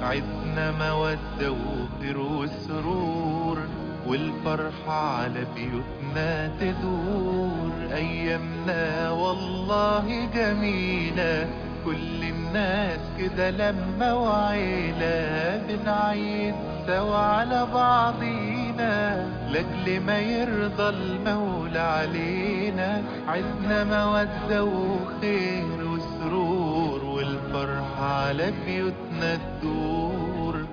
عدنا مودة وخير وسرور والفرحة على بيوتنا تدور أيامنا والله جميلة كل الناس كده لما وعيلة بنعيد سوا على بعضينا لأجل ما يرضى المولى علينا عدنا مودة وخير وسرور والفرحة على بيوتنا تدور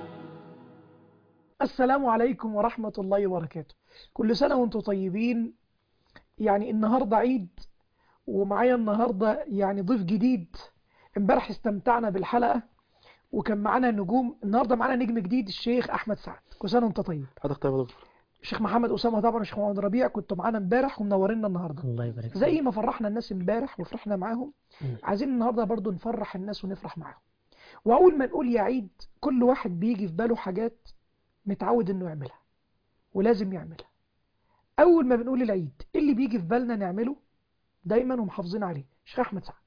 السلام عليكم ورحمة الله وبركاته كل سنة وانتم طيبين يعني النهاردة عيد ومعايا النهاردة يعني ضيف جديد امبارح استمتعنا بالحلقة وكان معانا نجوم النهاردة معانا نجم جديد الشيخ أحمد سعد كل سنة وانت طيب حضرتك طيب يا دكتور الشيخ محمد أسامة طبعا الشيخ محمد ربيع كنتوا معانا امبارح ومنورينا النهاردة الله يبارك فيك. زي ما فرحنا الناس امبارح وفرحنا معاهم مم. عايزين النهاردة برضو نفرح الناس ونفرح معاهم وأول ما نقول يا عيد كل واحد بيجي في باله حاجات متعود إنه يعملها ولازم يعملها أول ما بنقول العيد إيه اللي بيجي في بالنا نعمله دايما ومحافظين عليه شيخ أحمد سعد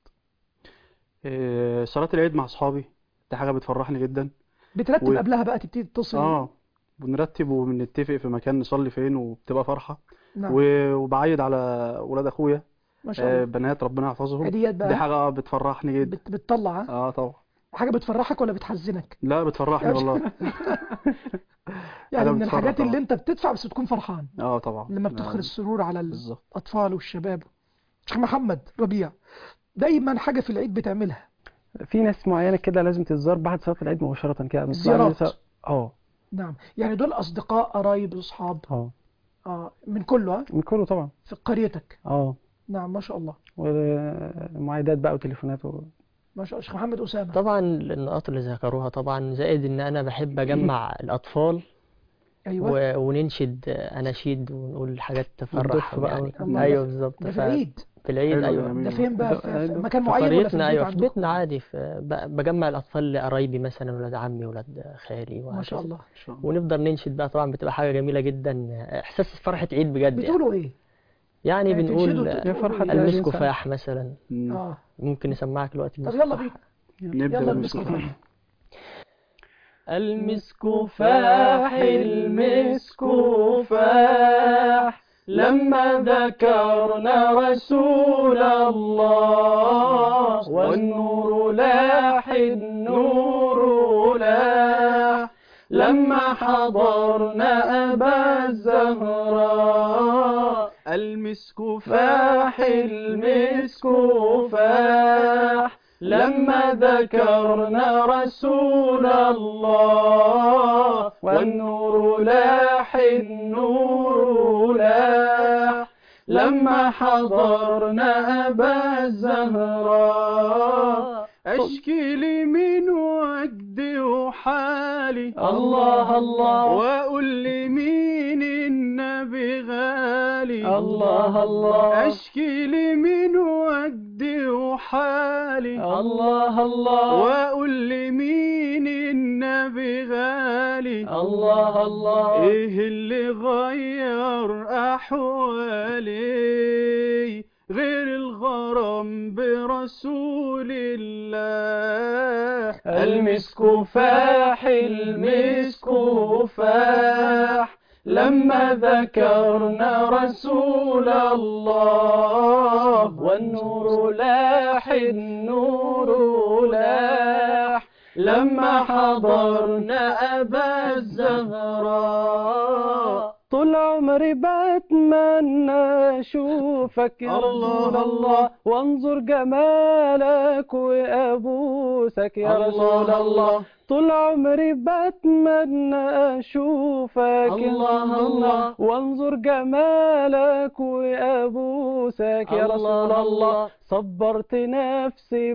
إيه، صلاة العيد مع أصحابي دي حاجة بتفرحني جدا بترتب و- قبلها بقى تبتدي تتصل اه بنرتب وبنتفق في مكان نصلي فين وبتبقى فرحة نعم و- وبعيد على ولاد أخويا ما شاء آه، الله بنات ربنا يحفظهم هديات دي بقى حاجة آه بتفرحني جدا بت... بتطلع ها؟ اه طبعا حاجة بتفرحك ولا بتحزنك لا بتفرحني والله يعني حاجة من بتفرح الحاجات اللي طبعا. انت بتدفع بس تكون فرحان اه طبعا لما بتدخل آه، السرور على بالظبط الأطفال والشباب شيخ محمد ربيع دايما حاجة في العيد بتعملها في ناس معينة كده لازم تتزار بعد صلاة العيد مباشرة كده بنطلع زيارات. نسا- اه نعم يعني دول أصدقاء قرايب أصحاب اه آه من كله ها؟ من كله طبعا في قريتك اه نعم ما شاء الله ومعايدات بقى وتليفونات و... ما شاء الله شيخ محمد أسامة طبعا النقاط اللي ذكروها طبعا زائد ان انا بحب اجمع الاطفال أيوة و... وننشد اناشيد ونقول حاجات والدف تفرحهم بقى يعني والكلام ايوه ده. بالظبط ده في ف- العيد في العيد حلو ايوه جميل ده فين بقى ده- في في ده- مكان في معين ولا في قريتنا البيت ايوه في عندكم؟ بيتنا عادي في... ب... بجمع الاطفال لقرايبي مثلا ولاد عمي ولاد خالي ما شاء وهكذا الله إن شاء الله ونفضل ننشد بقى طبعا بتبقى حاجه جميله جدا احساس فرحه عيد بجد يعني بتقولوا إيه؟ يعني يعني بنقول تنشدوا يا تقولوا فرحة إيه؟ العيد. المسك فاح مثلا مم. آه ممكن نسمعك دلوقتي طب المسك يلا فاح. بينا نبدأ يلا بالمسك المسك فاح. المسك فاح المسك فاح لما ذكرنا رسول الله والنور لاح النور لاح لما حضرنا أبا الزهراء المسك فاح المسك فاح لما ذكرنا رسول الله والنور لاح النور لاح لما حضرنا أبا الزهراء أشكي لي من وجدي وحالي الله الله وأقول لي مين النبي غالي الله الله أشكي لي من وجدي وحالي الله الله وأقول لي مين النبي غالي الله الله إيه اللي غير أحوالي غير الغرام برسول الله المسك فاح المسك فاح لما ذكرنا رسول الله والنور لاح النور لاح لما حضرنا أبا الزهراء طول عمري بتمنى اشوفك يا الله رسول الله وانظر جمالك وابوسك يا رسول الله طول عمري بتمنى اشوفك يا الله رسول الله. وانظر جمالك وابوسك يا رسول الله صبرت نفسي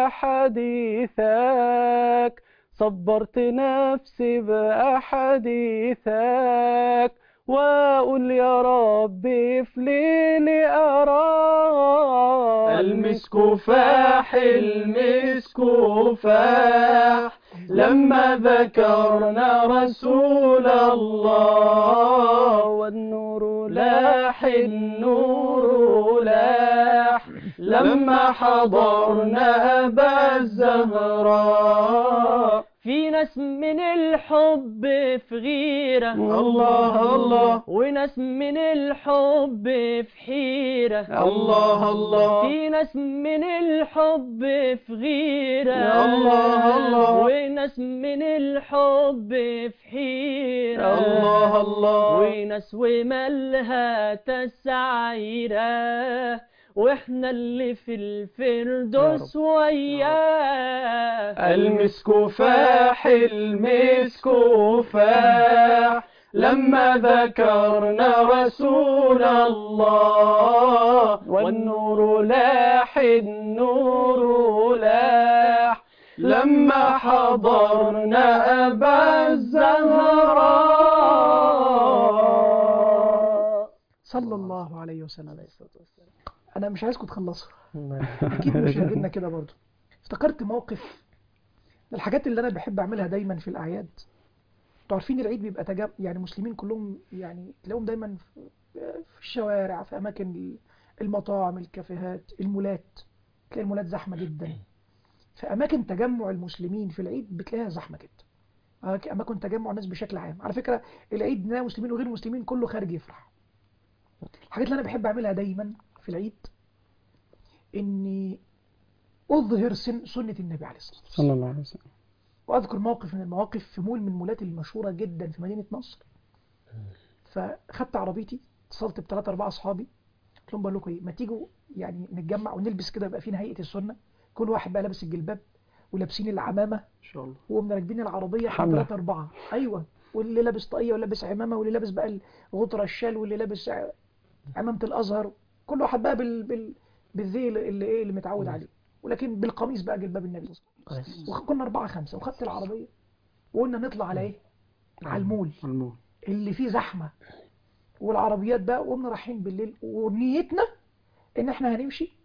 بأحاديثك صبرت نفسي بأحاديثك وأقول يا ربي في ليلي أراك المسك فاح المسك فاح لما ذكرنا رسول الله والنور لاح النور لاح لما حضرنا أبا الزهراء في ناس من الحب في غيرة الله الله وناس من الحب في حيرة الله الله في ناس من الحب في غيرة يا الله الله. وناس من الحب في حيرة الله الله. وناس ومالها تسعيرة واحنا اللي في الفردوس وياه المسك فاح المسك فاح لما ذكرنا رسول الله والنور لاح النور لاح لما حضرنا أبا الزهراء صلى الله عليه وسلم انا مش عايزكم تخلصوا اكيد مشاهدينا كده برضو افتكرت موقف من الحاجات اللي انا بحب اعملها دايما في الاعياد انتوا عارفين العيد بيبقى تجمع يعني مسلمين كلهم يعني تلاقيهم دايما في في الشوارع في اماكن المطاعم الكافيهات المولات تلاقي المولات زحمه جدا في اماكن تجمع المسلمين في العيد بتلاقيها زحمه جدا أماك- اماكن تجمع الناس بشكل عام على فكره العيد نلاقي مسلمين وغير مسلمين كله خارج يفرح الحاجات اللي انا بحب اعملها دايما في العيد اني اظهر سن سنه النبي عليه الصلاه والسلام صلى الله عليه وسلم واذكر موقف من المواقف في مول من المولات المشهوره جدا في مدينه نصر فخدت عربيتي اتصلت بثلاثة أربعة أصحابي قلت لهم بقول لكم إيه ما تيجوا يعني نتجمع ونلبس كده يبقى فينا هيئة السنة كل واحد بقى لابس الجلباب ولابسين العمامة إن شاء الله وقمنا راكبين العربية احنا حملة. ثلاثة أربعة أيوه واللي لابس طاقية واللي لابس عمامة واللي لابس بقى غطرة الشال واللي لابس ع- عمامة الأزهر كل واحد بقى بال بال بالذي اللي إيه اللي متعود عليه ولكن بالقميص بقى جلباب النبي وكنا أربعة خمسة وخدت العربية وقلنا نطلع على إيه؟ على المول المول اللي فيه زحمة والعربيات بقى وقمنا رايحين بالليل ونيتنا إن إحنا هنمشي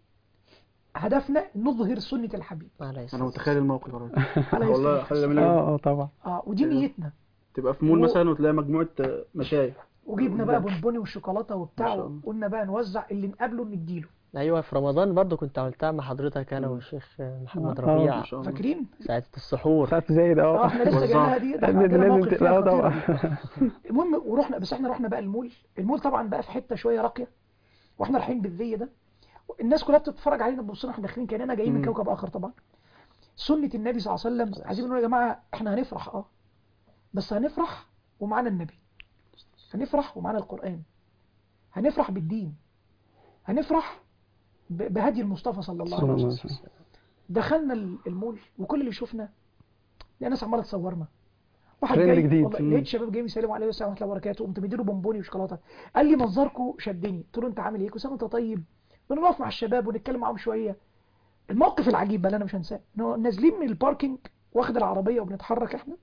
هدفنا نظهر سنة الحبيب عليه أنا الصلاة متخيل الموقف يا راجل عليه والله الصلاة حاجة جميلة جدا اه اه طبعا اه ودي نيتنا تبقى في مول و- مثلا وتلاقي مجموعة مشايخ وجبنا بقى بونبوني وشوكولاته ما وبتاع شاء الله. وقلنا بقى نوزع اللي نقابله نديله ايوه في رمضان برضو كنت عملتها مع حضرتك انا والشيخ محمد آه، ربيع ما شاء الله فاكرين؟ ساعة السحور ساعات زايد اه اه احنا لسه وزعها. جايينها دي ده لازم عندنا لازم موقف فيها اه طبعا خطير المهم ورحنا بس احنا رحنا بقى المول المول طبعا بقى في حته شويه راقيه واحنا رايحين بالذي ده الناس كلها بتتفرج علينا بتبص لنا احنا داخلين كاننا جايين من مم. كوكب اخر طبعا سنه النبي صلى الله عليه وسلم عايزين نقول يا جماعه احنا هنفرح اه بس هنفرح ومعانا النبي هنفرح ومعانا القران هنفرح بالدين هنفرح ب- بهدي المصطفى صلى الله صلى عليه الله وسلم عليه وسلم دخلنا ال- المول وكل اللي شفنا لقى ناس عماله تصورنا واحد ترند جاي جديد. والله لقيت شباب جايين يسلموا عليه والسلام ورحمه الله وبركاته قمت مديله بونبوني وشوكولاته قال لي منظركم شدني قلت له انت عامل ايه كل سنه وانت طيب بنقف مع الشباب ونتكلم معاهم شويه الموقف العجيب بقى اللي انا مش هنساه إنه نازلين من الباركينج واخد العربيه وبنتحرك احنا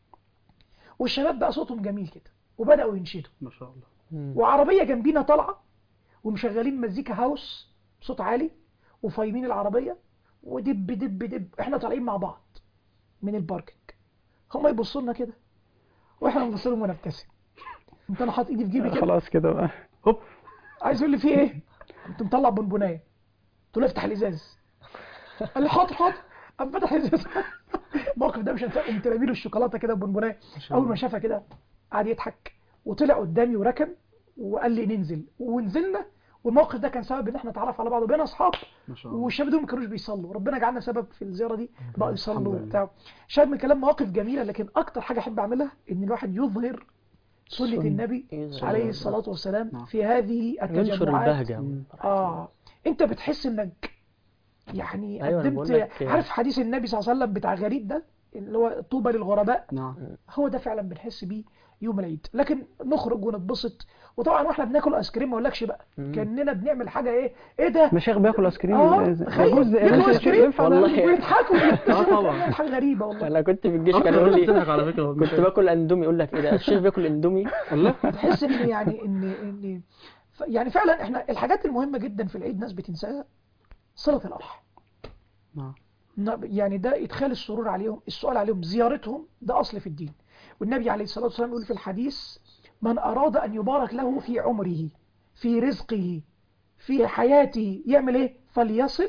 والشباب بقى صوتهم جميل كده وبداوا ينشدوا ما شاء الله مم. وعربيه جنبينا طالعه ومشغلين مزيكا هاوس بصوت عالي وفايمين العربيه ودب دب دب احنا طالعين مع بعض من الباركينج هم يبصوا لنا كده واحنا نبص لهم ونبتسم انت انا حاطط ايدي في جيبي كده خلاص كده بقى هوب عايز يقول لي في ايه كنت مطلع بونبونايه قلت له افتح الازاز قال لي حاضر حاضر قام فتح الازاز الموقف ده مش هنساه قمت رامي له الشوكولاته كده بونبونايه اول ما شافها كده قعد يضحك وطلع قدامي وركن وقال لي ننزل ونزلنا والموقف ده كان سبب ان احنا نتعرف على بعض وبقينا اصحاب ما شاء الله والشباب دول ما كانوش بيصلوا ربنا جعلنا سبب في الزياره دي بقوا الحمد يصلوا لله. وبتاع شاهد من كلام مواقف جميله لكن اكتر حاجه احب اعملها ان الواحد يظهر سنه سنة. النبي يظهر. عليه الصلاه والسلام نعم. في هذه ينشر التجمعات البهجة مم. اه انت بتحس انك يعني أيوة، أنا قدمت بقول لك- عارف حديث النبي صلى الله عليه وسلم بتاع غريب ده اللي هو طوبى للغرباء نعم هو ده فعلا بنحس بيه يوم العيد لكن نخرج ونتبسط وطبعا واحنا بناكل ايس كريم ما اقولكش بقى مم. كاننا بنعمل حاجه ايه ايه ده مشايخ بياكل ايس كريم اه يجوز تخيل ياكلوا ايس كريم ينفع ده؟ والله. ويضحكوا اه طبعا حاجه غريبه والله انا كنت في الجيش كان اكتر يقول ناس لي بتضحك على فكرة كنت باكل اندومي يقول لك ايه ده الشيخ بياكل اندومي الله تحس ان يعني ان ان ف- يعني فعلا احنا الحاجات المهمه جدا في العيد ناس بتنساها صله الارحام نعم ن- يعني ده ادخال السرور عليهم السؤال عليهم زيارتهم ده اصل في الدين والنبي عليه الصلاه والسلام يقول في الحديث من اراد ان يبارك له في عمره في رزقه في حياته يعمل ايه فليصل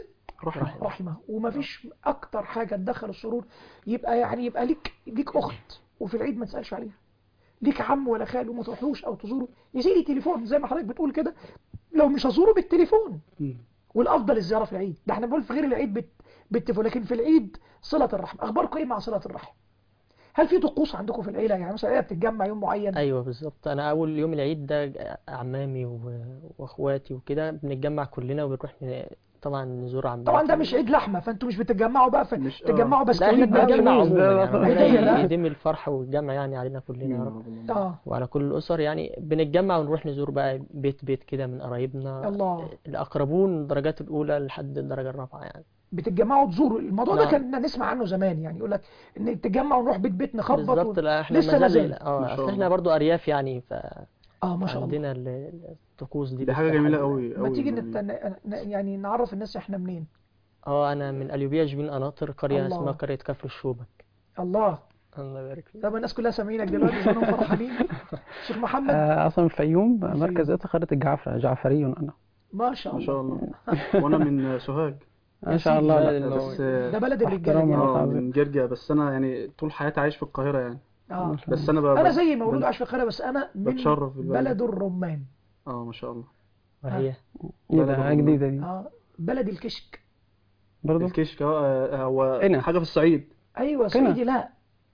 رحمة رحمه ومفيش اكتر حاجه تدخل السرور يبقى يعني يبقى ليك ليك اخت وفي العيد ما تسالش عليها ليك عم ولا خال وما تروحلوش او تزوره يا سيدي تليفون زي ما حضرتك بتقول كده لو مش هزوره بالتليفون مم. والافضل الزياره في العيد ده احنا بنقول في غير العيد بت... بالتليفون لكن في العيد صله الرحم اخباركم ايه مع صله الرحم هل في طقوس عندكم في العيله يعني مثلا العيله بتتجمع يوم معين ايوه بالظبط انا اول يوم العيد ده عمامي و- واخواتي وكده بنتجمع كلنا وبنروح ن- طبعا نزور عماتي طبعا ده مش عيد لحمه فانتوا مش بتتجمعوا بقى في... مش- آه. تجمعوا لا احنا بسكويت بقى بنتجمع وفلوس. عموما يعني هدية، ربنا لا. يديم الفرح والجمع يعني علينا كلنا يا رب اه وعلى كل الأسر يعني بنتجمع ونروح نزور بقى بيت بيت كده من قرايبنا الله الأقربون الدرجات الأولى لحد الدرجة الرابعة يعني بتتجمعوا تزوروا الموضوع ده نعم. كنا نسمع عنه زمان يعني يقول لك ان نتجمع ونروح بيت بيت نخبط بالظبط و... لا احنا لسه ما ما زال زال. اه ما شاء أصل احنا الله. برضو أرياف يعني اه ما شاء الله فعندنا ال- الطقوس دي دي حاجة لسه جميلة لحد- قوي ما قوي تيجي يعني. نت... ن- ن- يعني نعرف الناس احنا منين اه أنا من قليوبية جبين قناطر قرية الله. اسمها قرية كفر الشوبك الله الله يبارك فيك طب الناس كلها سامعينك دلوقتي زمانهم فرحانين شيخ محمد آه، اصلا من الفيوم مركز ذات قرية الجعفرة جعفري انا ما شاء ما الله شاء الله وانا من سوهاج ما شاء الله سيدي. لا. بس ده بلد الرجاله احترام دي. الله. اه من جرجا بس انا يعني طول حياتي عايش في القاهرة يعني اه بس انا ب... انا ب- زي مولود بن- عايش في القاهره بس انا من بتشرف بالبلد بلد الرمان اه ما شاء الله وهي ايه بلد ده الرمان. جديدة دي اه بلد الكشك برضه الكشك اه آه، هو هنا. حاجة في الصعيد ايوه هنا. سيدي لا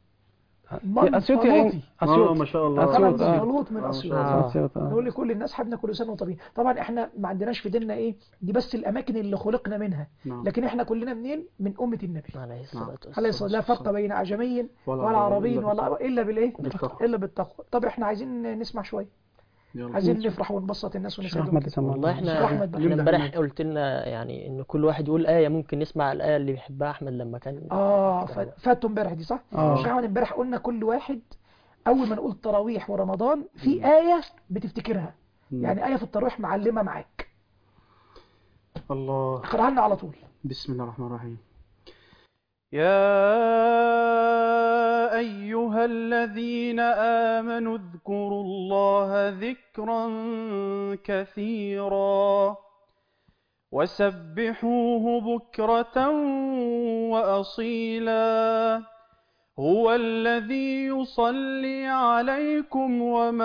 هي اسيوط يا منفلوطي. اه اسيوط ما شاء الله طبعا أسيوط، آه. منفلوط من آه، ما اسيوط شاء الله. آه. اسيوط اه نقول لكل الناس حبنا كل سنه وانتم طيبين طبعا احنا ما عندناش في ديننا ايه دي بس الاماكن اللي خلقنا منها نعم لكن احنا كلنا منين من امه النبي عليه الصلاة عليه والسلام الصلاه لا فرق بين اعجمي ولا عربي ولا الا بالايه بالتقوى. الا بالتقوى طب احنا عايزين نسمع شويه يلا. عايزين نفرح ونبسط الناس شيخ ونسعدهم احمد كده. يسمع والله شيخ احنا أحمد احنا نبدأ امبارح هناك. قلت لنا يعني ان كل واحد يقول آية ممكن نسمع الآية اللي بيحبها احمد لما كان اه ف- فاتوا امبارح دي صح؟ آه. شيخ احمد امبارح قلنا كل واحد اول ما نقول تراويح ورمضان في آية بتفتكرها مم. يعني آية في التراويح معلمة معاك الله اقراها لنا على طول بسم الله الرحمن الرحيم يا أيها الذين آمنوا اذكروا الله ذكرا كثيرا وسبحوه بكرة وأصيلا هو الذي يصلي عليكم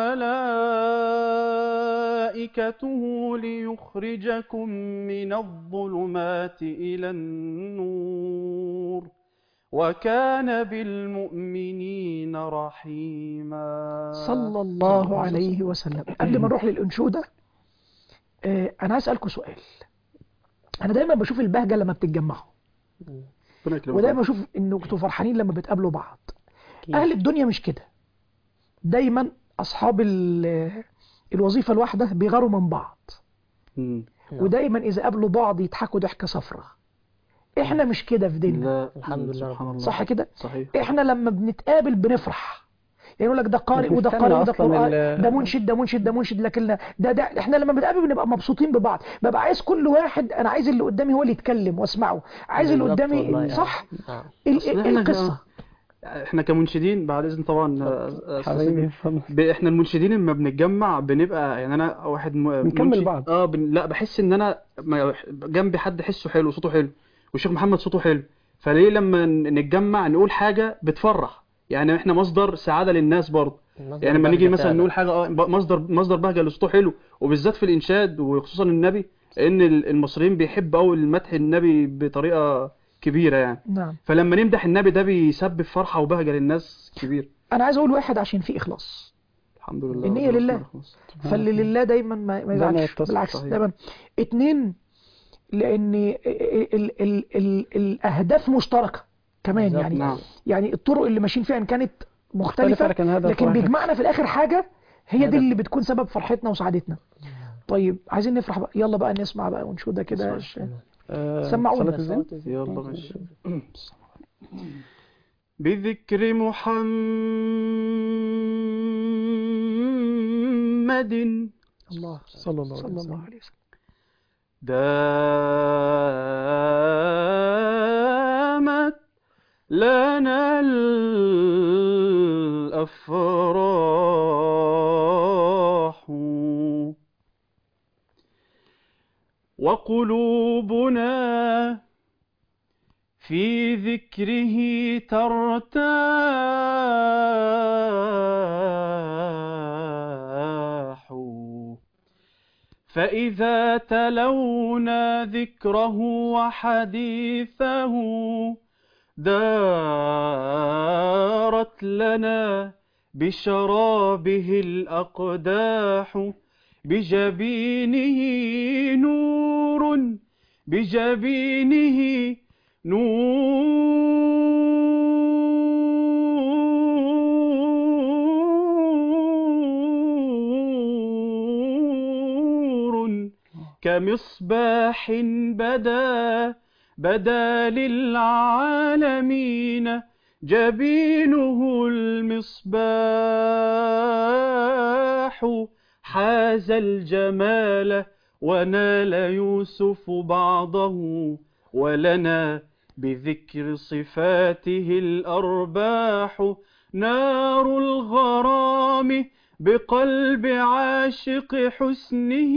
وملائكته ليخرجكم من الظلمات إلى النور وكان بالمؤمنين رحيما صلى الله عليه وسلم قبل ما نروح للأنشودة آه، أنا عايز أسألكم سؤال أنا دايما بشوف البهجة لما بتتجمعوا ربنا يكرمك ودايما بشوف إنكم انتوا فرحانين لما بتقابلوا بعض أكيد. أهل الدنيا مش كده دايما أصحاب ال- الوظيفة الواحدة بيغاروا من بعض مم. نعم. ودايما إذا قابلوا بعض يضحكوا ضحكة صفرة إحنا مش كده في ديننا لا الحمد لله سبحان الله صح كده صحيح إحنا لما بنتقابل بنفرح يعني يقول لك ده قارئ وده بنستنى قارئ وده أصلاً قرآن ال- ده منشد ده منشد ده منشد لكن لا- ده ده احنا لما بنتقابل بنبقى مبسوطين ببعض ببقى عايز كل واحد انا عايز اللي قدامي هو اللي يتكلم واسمعه عايز اللي بالظبط قدامي والله يعني. صح نعم. ال- أصل ال- إحنا القصة احنا كمنشدين بعد اذن طبعا آه، آه، أستاذ حبيبي سيدي. اتفضل ب- احنا المنشدين لما بنتجمع بنبقى يعني انا واحد م- بنكمل منشد بعض. اه بن... لا بحس ان انا ما- جنبي حد حسه حلو صوته حلو والشيخ محمد صوته حلو فليه لما ن- نتجمع نقول حاجة بتفرح يعني احنا مصدر سعادة للناس برضه المصدر يعني لما نيجي بهجة مثلا فعلا. نقول حاجة اه ب- مصدر مصدر بهجة اللي صوته حلو وبالذات في الإنشاد وخصوصا النبي ان ال- المصريين بيحبوا قوي المدح النبي بطريقة كبيرة يعني نعم فلما نمدح النبي ده بيسبب فرحة وبهجة للناس كبير انا عايز اقول واحد عشان فيه اخلاص الحمد لله النية ربنا لله. يخلص. فاللي لله دايما ما, ما ده ما يزعلش يتصل، بالعكس صحيح. دايما اتنين لان ال ال ال ال الاهداف مشتركة كمان بالظبط. يعني نعم يعني الطرق اللي ماشيين فيها ان كانت مختلفة لكن هذا لكن واحد. بيجمعنا في الاخر حاجة هي دي هدف. اللي بتكون سبب فرحتنا وسعادتنا طيب عايزين نفرح بقى يلا بقى نسمع بقى ونشوده كده ش- آه، سمعونا. صلاة الزين يلا ماشي بذكر محمد الله صلى الله عليه صلى وسلم الله عليه وسلم دامت لنا الأفراح وقلوبنا في ذكره ترتاح فإذا تلونا ذكره وحديثه دارت لنا بشرابه الأقداح بجبينه نور بجبينه نور كمصباح بدا بدا للعالمين جبينه المصباح حاز الجمال ونال يوسف بعضه ولنا بذكر صفاته الأرباح نار الغرام بقلب عاشق حسنه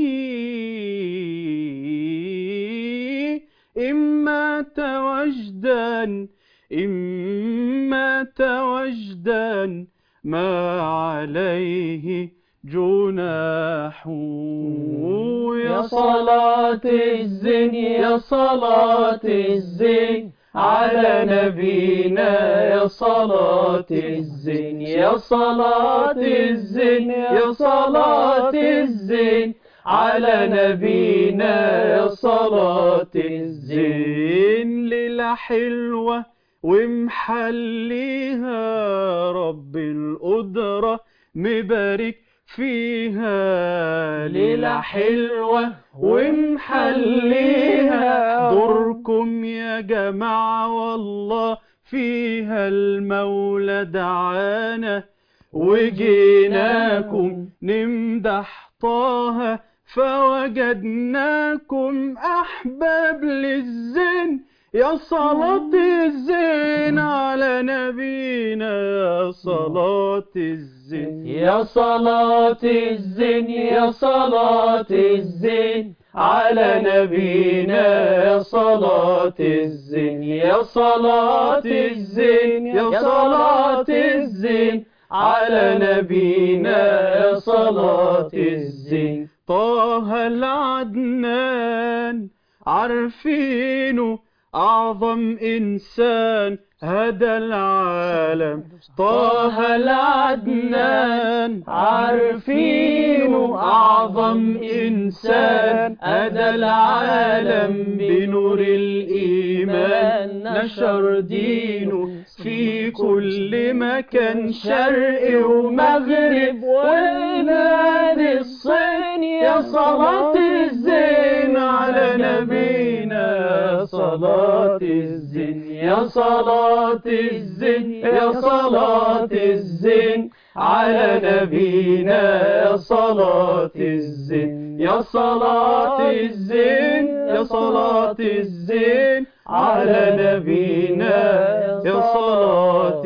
إما توجدا إما توجدا ما عليه جناح يا صلاة الزين يا صلاة الزين على نبينا يا صلاة الزين يا صلاة الزين يا صلاة الزين على نبينا يا صلاة الزين ليلة حلوة ومحليها رب القدرة مبارك فيها ليلة حلوة ومحليها دوركم يا جماعة والله فيها المولى دعانا وجيناكم نمدح طه فوجدناكم أحباب للزين يا صلاة الزين على نبينا يا صلاة الزين يا صلاة الزين يا صلاة الزين على نبينا يا صلاة الزين يا صلاة الزين يا صلاة الزين على نبينا يا صلاة الزين طه العدنان عارفينه أعظم إنسان هدى العالم طه العدنان عارفينه أعظم إنسان هدى العالم بنور الإيمان نشر دينه في كل مكان شرق ومغرب وبلاد الصين يا صلاة الزين على نبينا يا صلاة الزين يا صلاة الزين يا صلاة الزين على نبينا يا صلاة الزين يا صلاة الزين يا صلاة الزين على نبينا يا صلاة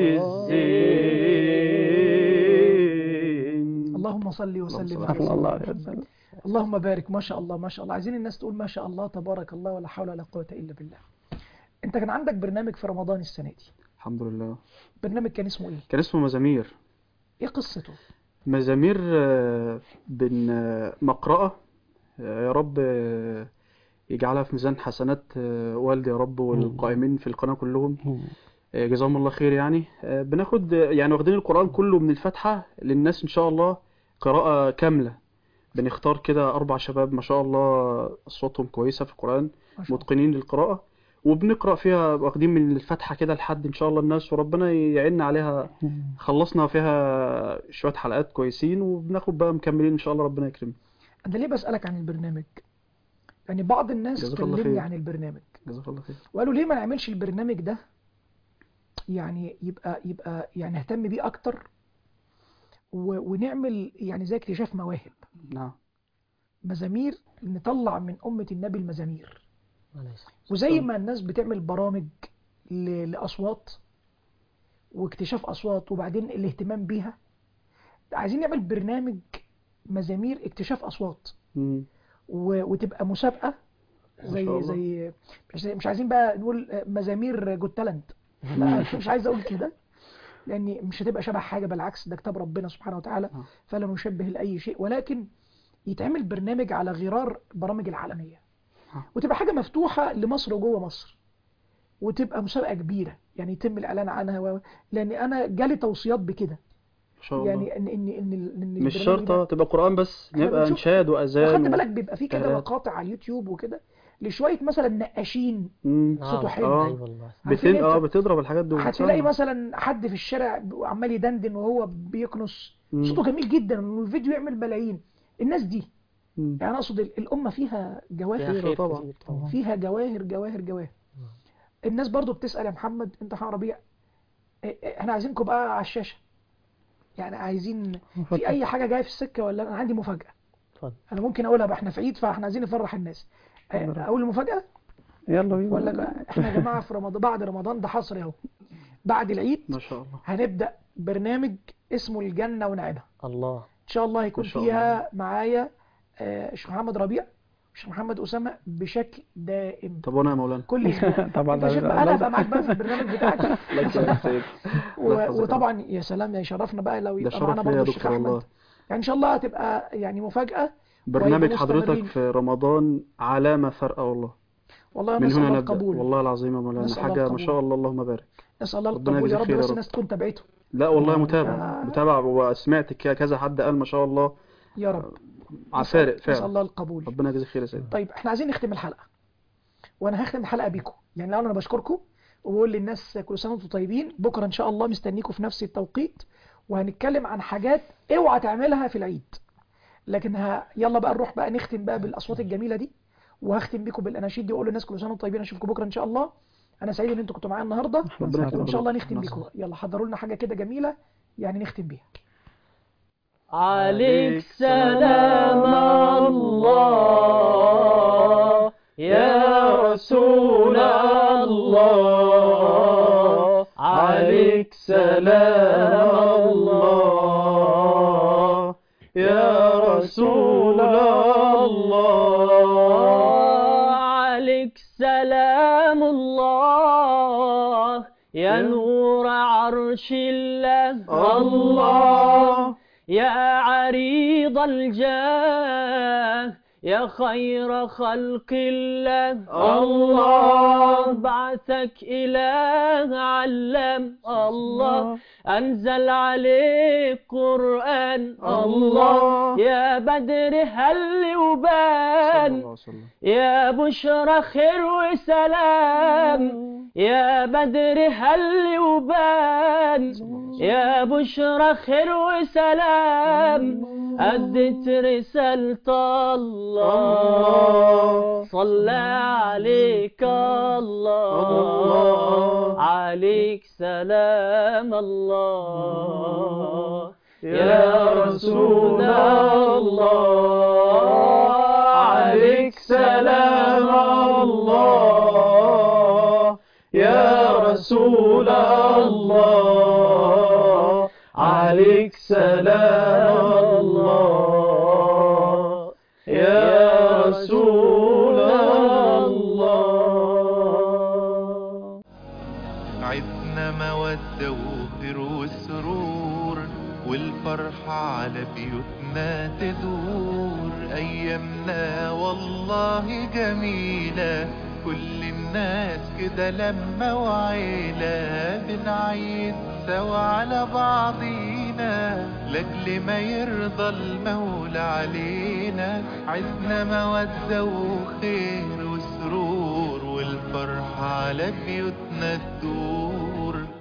الزين اللهم صل وسلم صلى على الله سيدنا عليه محمد وسلم اللهم بارك ما شاء الله ما شاء الله عايزين الناس تقول ما شاء الله تبارك الله ولا حول ولا قوة إلا بالله انت كان عندك برنامج في رمضان السنة دي الحمد لله برنامج كان اسمه ايه كان اسمه مزامير ايه قصته مزامير آه، بن آه، مقرأة آه، يا رب آه، يجعلها في ميزان حسنات آه، والدي يا رب والقائمين في القناة كلهم آه، جزاهم الله خير يعني آه، بناخد آه، يعني واخدين القرآن كله من الفاتحة للناس إن شاء الله قراءة كاملة بنختار كده أربع شباب ما شاء الله أصواتهم كويسة في القرآن ما شاء الله متقنين للقراءة وبنقرأ فيها واخدين من الفاتحة كده لحد إن شاء الله الناس وربنا يعيننا عليها خلصنا فيها شوية حلقات كويسين وبناخد بقى مكملين إن شاء الله ربنا يكرمنا انا ليه بسألك عن البرنامج يعني بعض الناس جزاك الله كلمني خير. عن البرنامج جزاك الله خير وقالوا ليه ما نعملش البرنامج ده يعني يبقى يبقى يعني نهتم بيه اكتر و... ونعمل يعني زي اكتشاف مواهب نعم مزامير نطلع من أمة النبي المزامير عليه الصلاة وزي ما الناس بتعمل برامج ل... لأصوات واكتشاف أصوات وبعدين الاهتمام بيها عايزين نعمل برنامج مزامير اكتشاف أصوات مم. و... وتبقى مسابقة زي شاء الله. زي مش, مش عايزين بقى نقول مزامير جود تالنت لا مش عايز اقول كده لان مش هتبقى شبه حاجه بالعكس ده كتاب ربنا سبحانه وتعالى آه. فلا نشبه لاي شيء ولكن يتعمل برنامج على غرار برامج العالميه آه. وتبقى حاجه مفتوحه لمصر وجوه مصر وتبقى مسابقه كبيره يعني يتم الاعلان عنها و... لان انا جالي توصيات بكده ان شاء الله يعني ان ان ان, إن مش البرنامج ده- شرط تبقى قرآن بس إحنا نبقى بنشوف- انشاد واذان وخدت و- بالك بيبقى في كده قراءات. مقاطع على اليوتيوب وكده لشويه مثلا نقاشين مم. صوته نعم. حلو. آه. اي والله عارفين بتن... اه انت؟ بتضرب الحاجات دي هتلاقي وبتسمع. مثلا حد في الشارع عمال يدندن وهو بيكنس مم. صوته جميل جدا والفيديو يعمل ملايين الناس دي مم. يعني اقصد ال- الامه فيها فيها جواهر خير طبعا. كتير طبعا فيها جواهر جواهر جواهر الناس برضو بتسال يا محمد انت محمد ربيع إيه- إيه، احنا عايزينكم بقى على الشاشه يعني عايزين في اي حاجه جايه في السكه ولا انا عندي مفاجاه اتفضل. انا ممكن اقولها بقى احنا في عيد فاحنا عايزين نفرح الناس إيه، اقول المفاجاه يلا بينا ولا لا؟ احنا يا جماعه في رمضان بعد رمضان ده حصري اهو بعد العيد ما شاء الله هنبدا برنامج اسمه الجنه ونعيمها الله ان شاء الله هيكون ما شاء فيها معايا آه، الشيخ محمد ربيع والشيخ محمد اسامه بشكل دائم طب وانا يا مولانا كل اسبوع طبعا انت يا شيخ بقى انا هبقى معاك بقى في البرنامج بتاعك الله يكرمك سيد الله و- يحفظك. وطبعا يا سلام يا شرفنا بقى لو ده يبقى شرف معانا ليا يا برضه الشيخ دكتور احمد والله يعني ان شاء الله هتبقى يعني مفاجاه برنامج ويبقوا حضرتك مستمرين. في رمضان علامة فارقة والله والله من نسال هنا الله نبدأ القبول والله العظيم يا مولانا نسأل الله حاجة ما القبول. شاء الله اللهم بارك نسال الله ربنا القبول يا يجزيك رب خير يا بس رب. الناس تكون تابعته لا والله آه. متابع متابع وسمعت ك- كذا حد قال ما شاء الله يا رب على فارق نسال فعلا الله القبول ربنا يجزيك خير يا سيدي طيب احنا عايزين نختم الحلقه وانا هختم الحلقه بيكم يعني الاول انا بشكركم وبقول للناس كل سنه وانتم طيبين بكره ان شاء الله مستنيكم في نفس التوقيت وهنتكلم عن حاجات اوعى تعملها في العيد لكن ها يلا بقى نروح بقى نختم بقى بالاصوات الجميله دي وهختم بيكم بالاناشيد دي واقول للناس كل سنه وانتم طيبين اشوفكم بكره ان شاء الله انا سعيد ان انتم كنتوا معايا النهارده ربنا وان يكرمك شاء الله نختم نصر. بيكم يلا حضروا لنا حاجه كده جميله يعني نختم بيها عليك سلام الله يا رسول الله عليك سلام الله يا رسول الله عليك سلام الله يا نور عرش الله الله يا عريض الجاه يا خير خلق الله الله بعثك إله علم الله أنزل عليك قرآن الله يا بدر هل صلى وبان الله وسلم يا بشرى خير وسلام يا بدر هل وبان يا بشرى خير وسلام أدت رسالة الله صلى عليك الله عليك سلام الله يا رسول الله عليك سلام الله يا رسول الله عليك سلام الله يا رسول الله عدنا مودة وخير وسرور والفرحة على بيوتنا تدور أيامنا والله جميلة كل الناس كده لما وعيلة بنعيد سوا على بعضينا لأجل ما يرضى المولى علينا عدنا مودة وخير وسرور والفرحة على بيوتنا تدور